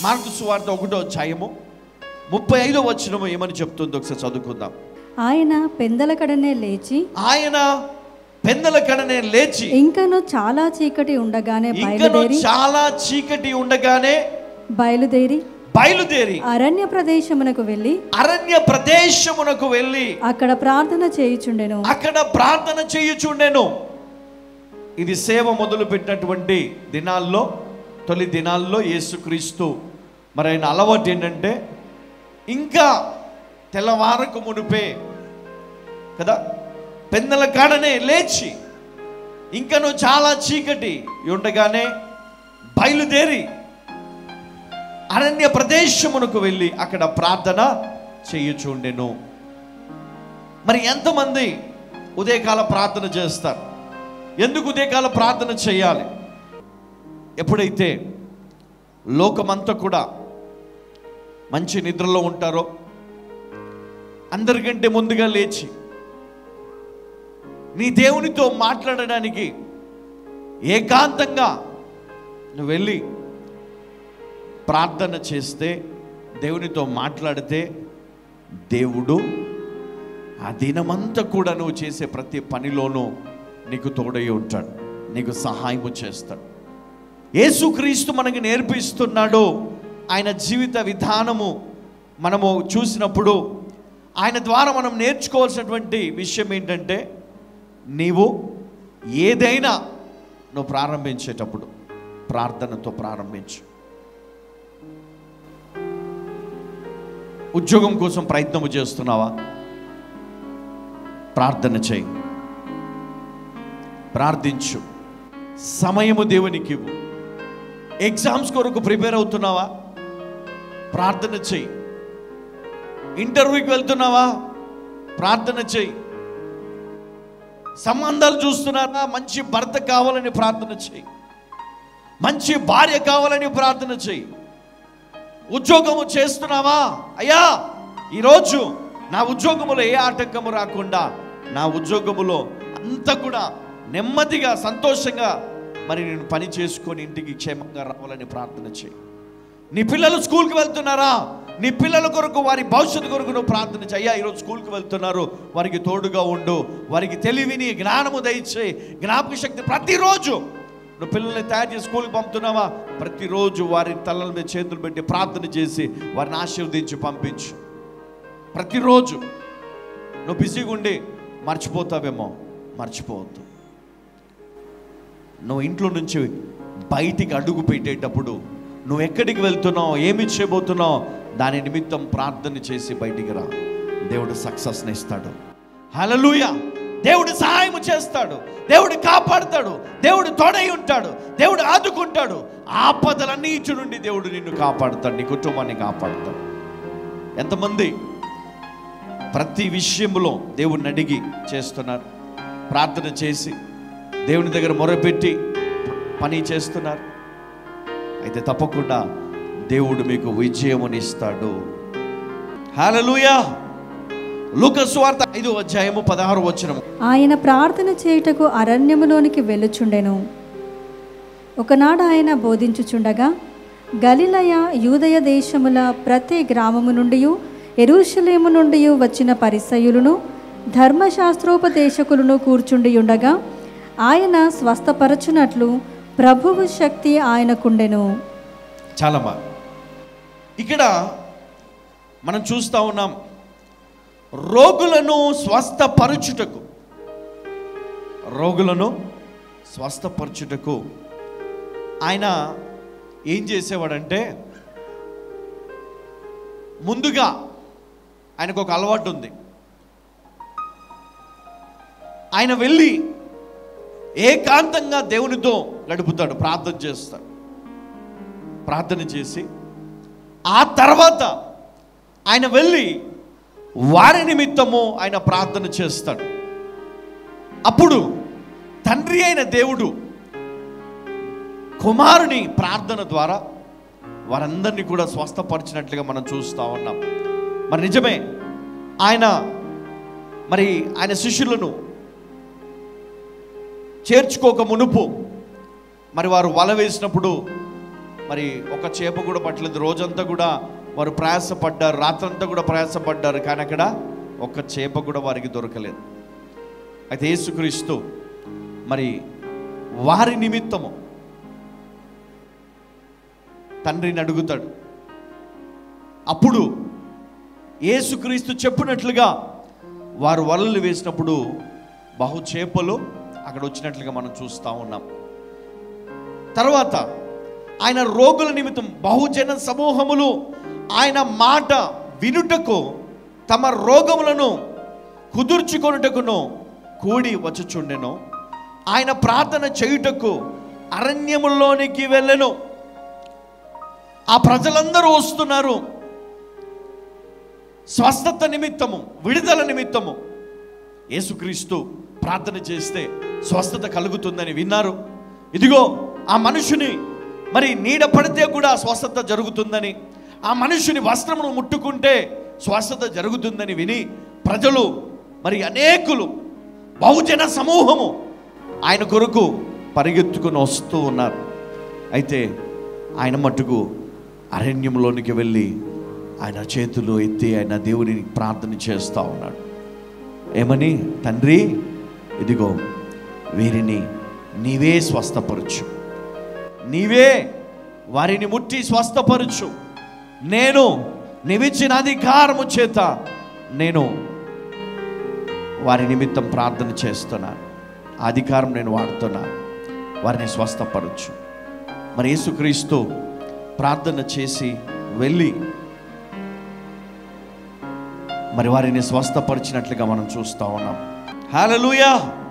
mark సువార్త ఒకటో అధ్యాయము ముప్పై ఐదో వచ్చినము ఏమని చెప్తుందో ఒకసారి చదువుకుందాం ఆయన పెందలకడనే లేచి ఆయన పెందల కడనే లేచి ఇంకను చాలా చీకటి ఉండగానే ఇంకను బయలుదేరి చాలా చీకటి ఉండగానే బయలుదేరి బయలుదేరి అరణ్య ప్రదేశమునకు వెళ్ళి అరణ్య ప్రదేశమునకు వెళ్ళి అక్కడ ప్రార్థన చేయుచుండెను అక్కడ ప్రార్థన చేయుచుండెను ఇది సేవ మొదలు పెట్టినటువంటి దినాల్లో తొలి దినాల్లో యేసుక్రీస్తు మరి ఆయన అలవాటు ఏంటంటే ఇంకా తెల్లవారకు మునిపే కదా పెందల కాడనే లేచి ఇంకను చాలా చీకటి ఉండగానే బయలుదేరి అరణ్య ప్రదేశమునకు వెళ్ళి అక్కడ ప్రార్థన చేయుచుండెను మరి ఎంతమంది ఉదయకాల ప్రార్థన చేస్తారు ఎందుకు ఉదయకాల ప్రార్థన చేయాలి ఎప్పుడైతే లోకమంతా కూడా మంచి నిద్రలో ఉంటారో అందరికంటే ముందుగా లేచి నీ దేవునితో మాట్లాడడానికి ఏకాంతంగా నువ్వు వెళ్ళి ప్రార్థన చేస్తే దేవునితో మాట్లాడితే దేవుడు ఆ దినమంతా కూడా నువ్వు చేసే ప్రతి పనిలోనూ నీకు తోడై ఉంటాడు నీకు సహాయము చేస్తాడు యేసుక్రీస్తు మనకి నేర్పిస్తున్నాడు ఆయన జీవిత విధానము మనము చూసినప్పుడు ఆయన ద్వారా మనం నేర్చుకోవాల్సినటువంటి విషయం ఏంటంటే నీవు ఏదైనా నువ్వు ప్రారంభించేటప్పుడు ప్రార్థనతో ప్రారంభించు ఉద్యోగం కోసం ప్రయత్నము చేస్తున్నావా ప్రార్థన చేయి ప్రార్థించు సమయము దేవునికి ఇవ్వు ఎగ్జామ్స్ కొరకు ప్రిపేర్ అవుతున్నావా ప్రార్థన చేయి ఇంటర్వ్యూకి వెళ్తున్నావా ప్రార్థన చేయి సంబంధాలు చూస్తున్నారా మంచి భర్త కావాలని ప్రార్థన చేయి మంచి భార్య కావాలని ప్రార్థన చేయి ఉద్యోగము చేస్తున్నావా అయ్యా ఈరోజు నా ఉద్యోగములో ఏ ఆటంకము రాకుండా నా ఉద్యోగములో అంతా కూడా నెమ్మదిగా సంతోషంగా మరి నేను పని చేసుకొని ఇంటికి క్షేమంగా రావాలని ప్రార్థన చేయి నీ పిల్లలు స్కూల్కి వెళ్తున్నారా నీ పిల్లల కొరకు వారి భవిష్యత్తు కొరకు నువ్వు ప్రార్థన చేయి అయ్యా ఈరోజు స్కూల్కి వెళ్తున్నారు వారికి తోడుగా ఉండు వారికి తెలివిని జ్ఞానము దయచేయి జ్ఞాపక శక్తి ప్రతిరోజు నువ్వు పిల్లల్ని తయారు చేసి స్కూల్కి పంపుతున్నావా ప్రతిరోజు వారి తలల మీద చేతులు పెట్టి ప్రార్థన చేసి వారిని ఆశీర్వదించి పంపించు ప్రతిరోజు నువ్వు బిజీగా ఉండి మర్చిపోతావేమో మర్చిపోవద్దు నువ్వు ఇంట్లో నుంచి బయటికి అడుగు పెట్టేటప్పుడు నువ్వు ఎక్కడికి వెళ్తున్నావు ఏమి చేయబోతున్నావు దాని నిమిత్తం ప్రార్థన చేసి బయటికి రా దేవుడు సక్సెస్ని ఇస్తాడు హలలుయ దేవుడు సహాయం చేస్తాడు దేవుడు కాపాడుతాడు దేవుడు తోడై ఉంటాడు దేవుడు ఆదుకుంటాడు ఆపదలన్నిటి నుండి దేవుడు నిన్ను కాపాడుతాడు నీ కుటుంబాన్ని కాపాడుతాడు ఎంతమంది ప్రతి విషయంలో దేవుడిని అడిగి చేస్తున్నారు ప్రార్థన చేసి దేవుని దగ్గర మొరపెట్టి పని చేస్తున్నారు అయితే తప్పకుండా దేవుడు మీకు విజయమునిస్తాడు హాలలుయా లూకసు వార్త ఐదో అధ్యాయము పదహారు వచనము ఆయన ప్రార్థన చేయుటకు అరణ్యములోనికి వెళ్ళుచుండెను ఒకనాడు ఆయన బోధించుచుండగా గలిలయ యూదయ దేశముల ప్రతి గ్రామము నుండి ఎరుషలేము నుండి వచ్చిన పరిసయులను ధర్మశాస్త్రోపదేశకులను కూర్చుండి ఉండగా ఆయన స్వస్థపరచునట్లు ప్రభువు శక్తి ఆయనకుండెను చాలా బాగా ఇక్కడ మనం చూస్తూ ఉన్నాం రోగులను స్వస్థపరచుటకు రోగులను స్వస్థపరచుటకు ఆయన ఏం చేసేవాడంటే ముందుగా ఆయనకు ఒక అలవాటు ఉంది ఆయన వెళ్ళి ఏకాంతంగా దేవునితో గడుపుతాడు ప్రార్థన చేస్తాడు ప్రార్థన చేసి ఆ తర్వాత ఆయన వెళ్ళి వారి నిమిత్తము ఆయన ప్రార్థన చేస్తాడు అప్పుడు తండ్రి అయిన దేవుడు కుమారుని ప్రార్థన ద్వారా వారందరినీ కూడా స్వస్థపరిచినట్లుగా మనం చూస్తూ ఉన్నాం మరి నిజమే ఆయన మరి ఆయన శిష్యులను చేర్చుకోక మునుపు మరి వారు వల వేసినప్పుడు మరి ఒక చేప కూడా పట్టలేదు రోజంతా కూడా వారు ప్రయాసపడ్డారు రాత్రంతా కూడా ప్రయాసపడ్డారు కానీ అక్కడ ఒక్క చేప కూడా వారికి దొరకలేదు అయితే యేసుక్రీస్తు మరి వారి నిమిత్తము తండ్రిని అడుగుతాడు అప్పుడు యేసుక్రీస్తు చెప్పినట్లుగా వారు వలలు వేసినప్పుడు బహు చేపలు అక్కడ వచ్చినట్లుగా మనం చూస్తూ ఉన్నాం తర్వాత ఆయన రోగుల నిమిత్తం బహుజన సమూహములు ఆయన మాట వినుటకు తమ రోగములను కుదుర్చుకొనుటకును కూడి వచ్చుచుండెను ఆయన ప్రార్థన చేయుటకు అరణ్యములోనికి వెళ్ళెను ఆ ప్రజలందరూ వస్తున్నారు స్వస్థత నిమిత్తము విడుదల నిమిత్తము యేసుక్రీస్తు ప్రార్థన చేస్తే స్వస్థత కలుగుతుందని విన్నారు ఇదిగో ఆ మనుషుని మరి నీడ పడితే కూడా స్వస్థత జరుగుతుందని ఆ మనుషుని వస్త్రమును ముట్టుకుంటే స్వస్థత జరుగుతుందని విని ప్రజలు మరి అనేకులు బహుజన సమూహము ఆయన కొరకు పరిగెత్తుకుని వస్తూ ఉన్నారు అయితే ఆయన మట్టుకు అరణ్యంలోనికి వెళ్ళి ఆయన చేతులు ఎత్తి ఆయన దేవుడిని ప్రార్థన చేస్తూ ఉన్నాడు ఏమని తండ్రి ఇదిగో వీరిని నీవే స్వస్థపరచు నీవే వారిని ముట్టి స్వస్థపరచు నేను నీవిచ్చిన అధికారము చేత నేను వారి నిమిత్తం ప్రార్థన చేస్తున్నాను ఆ అధికారం నేను వాడుతున్నాను వారిని స్వస్థపరచు మరి యేసుక్రీస్తు ప్రార్థన చేసి వెళ్ళి మరి వారిని స్వస్థపరిచినట్లుగా మనం చూస్తూ ఉన్నాం హల్లెలూయా